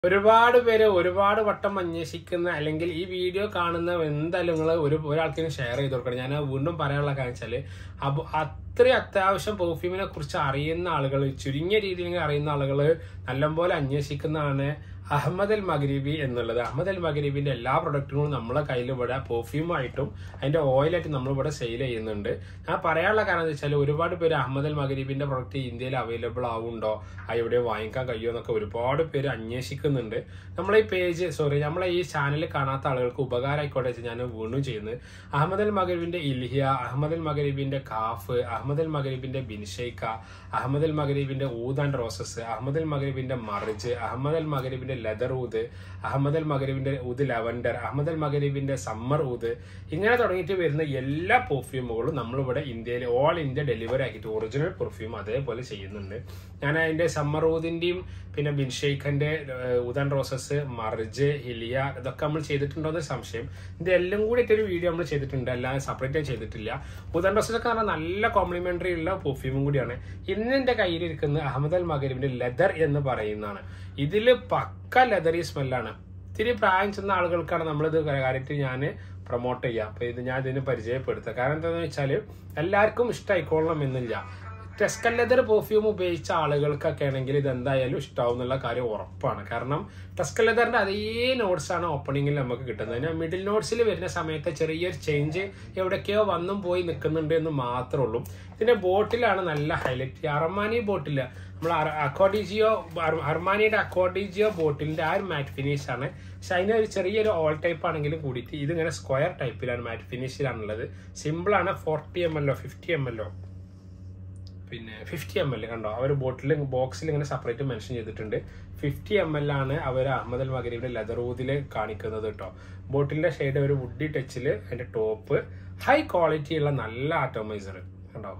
ഒരുപാട് പേര് ഒരുപാട് വട്ടം അന്വേഷിക്കുന്ന അല്ലെങ്കിൽ ഈ വീഡിയോ കാണുന്ന എന്തായാലും നിങ്ങൾ ഒരു ഒരാൾക്കിന് ഷെയർ ചെയ്ത് കൊടുക്കണം ഞാൻ അത് വീണ്ടും പറയാനുള്ള കാര്യം വെച്ചാല് അപ്പൊ അത്രയും അത്യാവശ്യം പെർഫ്യൂമിനെ കുറിച്ച് അറിയുന്ന ആളുകൾ ചുരുങ്ങിയ രീതിയിൽ അറിയുന്ന ആളുകൾ നല്ലപോലെ അന്വേഷിക്കുന്നതാണ് അഹമ്മദ് അൽ മഗ്രീബി എന്നുള്ളത് അഹമ്മദ് അൽ മഗ്രീബിന്റെ എല്ലാ പ്രൊഡക്റ്റുകളും നമ്മളെ കയ്യിൽ ഇവിടെ പെർഫ്യൂമായിട്ടും അതിന്റെ ഓയിലായിട്ടും നമ്മളിവിടെ സെയിൽ ചെയ്യുന്നുണ്ട് ഞാൻ പറയാനുള്ള കാരണം എന്താ വെച്ചാൽ ഒരുപാട് പേര് അഹമ്മദ് അൽ മഗ്രീബിന്റെ പ്രൊഡക്റ്റ് ഇന്ത്യയിൽ അവൈലബിൾ ആവുണ്ടോ ആ എവിടെ വാങ്ങിക്കാൻ കഴിയുമോ എന്നൊക്കെ ഒരുപാട് പേര് അന്വേഷിക്കുന്നുണ്ട് നമ്മളെ ഈ പേജ് സോറി നമ്മളെ ഈ ചാനൽ കാണാത്ത ആളുകൾക്ക് ഉപകാരമായിക്കോട്ടെ വെച്ച് ഞാൻ വീണ്ടും ചെയ്യുന്നത് അഹമ്മദ് അൽ മഗ്രീബിന്റെ ഇൽഹിയ അഹമ്മദ് അൽ മഗ്രീബിന്റെ കാഫ് അഹമ്മദ് അൽ മഗ്രീബിന്റെ ബിൻഷൈക്ക അഹമ്മദ് അൽ മഗ്രീബിന്റെ oud and roses Ahmed al മഗ്രീബിന്റെ മറിജ് അഹമ്മദ് അൽ മഗ്രീബിന്റെ ലെതർ ഊദ് അഹമ്മദ് അൽ മഗ്രീബിന്റെ ഊദ് ലെവൻഡർ അഹമ്മദ് അൽ മഗ്രീബിന്റെ സമ്മർ ഊദ് ഇങ്ങനെ തുടങ്ങിയിട്ട് വരുന്ന എല്ലാ പെർഫ്യൂമുകളും നമ്മളിവിടെ ഇന്ത്യയിൽ ഓൾ ഇന്ത്യ ഡെലിവറി ആക്കിയിട്ട് ഒറിജിനൽ പെർഫ്യൂം അതേപോലെ ചെയ്യുന്നുണ്ട് ഞാൻ അതിന്റെ സമ്മർ ഊദിന്റെയും പിന്നെ ബിൻഷെയ്ഖന്റെ ഉദൻ റോസസ് മർജ് ഹിലിയ ഇതൊക്കെ നമ്മൾ ചെയ്തിട്ടുണ്ടോ എന്ന് സംശയം ഇതെല്ലാം കൂടി ഒരു വീഡിയോ നമ്മൾ ചെയ്തിട്ടുണ്ട് അല്ലാതെ സെപ്പറേറ്റ് ആയി ചെയ്തിട്ടില്ല ഉദൻ റോസസ് ഒക്കെ പറഞ്ഞാൽ നല്ല കോംപ്ലിമെന്ററി ഉള്ള പെർഫ്യൂമും കൂടിയാണ് ഇന്ന് എന്റെ കയ്യിലിരിക്കുന്ന അഹമ്മദ് അൽ മഗരീബിന്റെ ലെതർ എന്ന് പറയുന്നതാണ് ഇതില് പക്ക ലെതറി സ്മെല്ലാണ് ഇത്തിരി പ്രായം ചെന്ന ആളുകൾക്കാണ് നമ്മളിത് കാര്യമായിട്ട് ഞാൻ പ്രൊമോട്ട് ചെയ്യുക അപ്പൊ ഇത് ഞാൻ ഇതിന് പരിചയപ്പെടുത്തുക കാരണം എന്താണെന്ന് വെച്ചാൽ എല്ലാവർക്കും ഇഷ്ടമായിക്കോളണം എന്നില്ല ടെസ്കൽ ലെതർ പെർഫ്യൂം ഉപയോഗിച്ച ആളുകൾക്കൊക്കെ ആണെങ്കിൽ ഇത് എന്തായാലും ഇഷ്ടാവും എന്നുള്ള കാര്യം ഉറപ്പാണ് കാരണം ടെസ്കൽ ലെതറിന്റെ അതേ നോട്ട്സ് ആണ് ഓപ്പണിങ്ങിൽ നമുക്ക് കിട്ടുന്നത് പിന്നെ മിഡിൽ നോട്ട്സിൽ വരുന്ന സമയത്ത് ചെറിയൊരു ചേഞ്ച് എവിടേക്കോ വന്നും പോയി നിൽക്കുന്നുണ്ട് എന്ന് മാത്രമേ ഉള്ളൂ ഇതിന്റെ ബോട്ടിലാണ് നല്ല ഹൈലൈറ്റ് അർമാനി ബോട്ടില് നമ്മൾ അക്കോഡിജിയോ അർമാനിയുടെ അക്കോഡിജിയോ ബോട്ടിലിന്റെ ആ ഒരു മാറ്റ് ഫിനിഷ് ആണ് പക്ഷെ അതിന് ഒരു ചെറിയൊരു ഓൾ ടൈപ്പ് ആണെങ്കിലും കൂടിയിട്ട് ഇതിങ്ങനെ സ്ക്വയർ ടൈപ്പിലാണ് മാറ്റ് ഫിനിഷിലാണുള്ളത് സിമ്പിൾ ആണ് ഫോർട്ടി എം എൽ ഒ ഫിഫ്റ്റി എം എൽ ഒ പിന്നെ ഫിഫ്റ്റി എം എൽ കണ്ടോ അവർ ബോട്ടിൽ ബോക്സിൽ ഇങ്ങനെ സെപ്പറേറ്റ് മെൻഷൻ ചെയ്തിട്ടുണ്ട് ഫിഫ്റ്റി എം എൽ ആണ് അവർ അഹമ്മദ് അൽ മഗരീബിന്റെ ലെതർ ഊതിൽ കാണിക്കുന്നത് കേട്ടോ ബോട്ടിലിന്റെ ഷെയ്ഡ് ഒരു വുഡി ടച്ചിൽ അതിന്റെ ടോപ്പ് ഹൈ ക്വാളിറ്റി ഉള്ള നല്ല ആറ്റോമൈസർ കണ്ടോ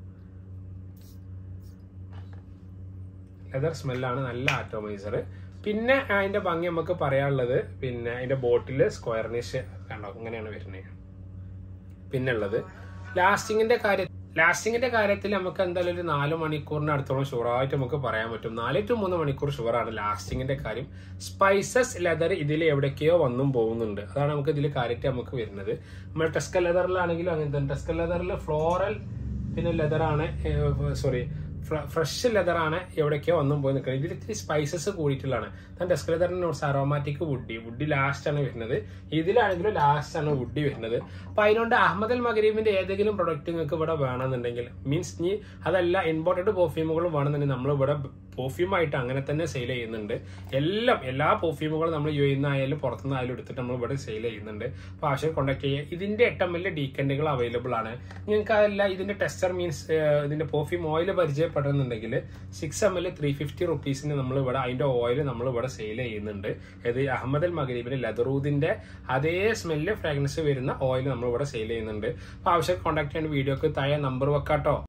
ലെതർ സ്മെല്ലാണ് നല്ല ആറ്റോമൈസർ പിന്നെ അതിന്റെ ഭംഗി നമുക്ക് പറയാനുള്ളത് പിന്നെ അതിന്റെ ബോട്ടിൽ സ്ക്വയർനിഷ് കണ്ടോ ഇങ്ങനെയാണ് വരുന്നത് പിന്നെ ഉള്ളത് ലാസ്റ്റിങ്ങിന്റെ കാര്യം ലാസ്റ്റിങ്ങിന്റെ കാര്യത്തിൽ നമുക്ക് എന്തായാലും ഒരു നാല് മണിക്കൂറിന് അടുത്തോളം ഷുവറായിട്ട് നമുക്ക് പറയാൻ പറ്റും നാല് ടു മൂന്ന് മണിക്കൂർ ഷുവറാണ് ലാസ്റ്റിങ്ങിന്റെ കാര്യം സ്പൈസസ് ലെതർ ഇതിൽ എവിടേക്കോ വന്നും പോകുന്നുണ്ട് അതാണ് നമുക്ക് ഇതിൽ കാര്യമായിട്ട് നമുക്ക് വരുന്നത് നമ്മൾ ടെസ്കൽ ലെതറിലാണെങ്കിലും അങ്ങനെ തന്നെ ടെസ്കൽ ലെതറിൽ ഫ്ലോറൽ പിന്നെ ലെതറാണ് സോറി ഫ്രഷ് ലെതറാണ് എവിടേക്കോ ഒന്നും പോയി നിൽക്കുന്നത് ഇതിൽ ഇത്തിരി സ്പൈസസ് കൂടിയിട്ടുള്ളതാണ് ഞാൻ ഡെസ്ക് ലെതറിന് കുറച്ച് അറോമാറ്റിക് വുഡി വുഡി ലാസ്റ്റ് ആണ് വരുന്നത് ഇതിലാണെങ്കിലും ലാസ്റ്റ് ആണ് വുഡി വരുന്നത് അപ്പൊ അതിനോണ്ട് അഹമ്മദ് അൽ മഗരീബിന്റെ ഏതെങ്കിലും പ്രൊഡക്റ്റ് നിങ്ങൾക്ക് ഇവിടെ വേണമെന്നുണ്ടെങ്കിൽ മീൻസ് ഇനി അതല്ല ഇമ്പോർട്ടഡ് പെർഫ്യൂമുകളും വേണമെന്നുണ്ടെങ്കിൽ നമ്മൾ ഇവിടെ പെർഫ്യൂം ആയിട്ട് അങ്ങനെ തന്നെ സെയിൽ ചെയ്യുന്നുണ്ട് എല്ലാം എല്ലാ പെർഫ്യൂമുകളും നമ്മൾ യു എന്ന ആയാലും പുറത്തുനിന്ന് ആയാലും എടുത്തിട്ട് നമ്മൾ ഇവിടെ സെയിൽ ചെയ്യുന്നുണ്ട് അപ്പോൾ ആവശ്യം കോൺടാക്ട് ചെയ്യുക ഇതിന്റെ എട്ട് എം എൽ ഡീക്കൻഡുകൾ അവൈലബിൾ ആണ് നിങ്ങൾക്ക് അതല്ല ഇതിന്റെ ടെസ്റ്റർ മീൻസ് ഇതിന്റെ പെർഫ്യൂം ഓയിൽ പരിചയപ്പെടുന്നുണ്ടെങ്കിൽ six M L three fifty റുപ്പീസിന് നമ്മൾ ഇവിടെ അതിന്റെ ഓയിൽ നമ്മൾ ഇവിടെ സെയിൽ ചെയ്യുന്നുണ്ട് ഇത് അഹമ്മദ് അൽ മഗരീബിന്റെ ലെതറൂദിന്റെ അതേ സ്മെല്ല് ഫ്രാഗ്രൻസ് വരുന്ന ഓയിൽ നമ്മൾ ഇവിടെ സെയിൽ ചെയ്യുന്നുണ്ട് അപ്പോൾ ആവശ്യം കോൺടാക്ട് ചെയ്യാൻ വീഡിയോക്ക് താഴെ നമ്പർ വെക്കാട്ടോ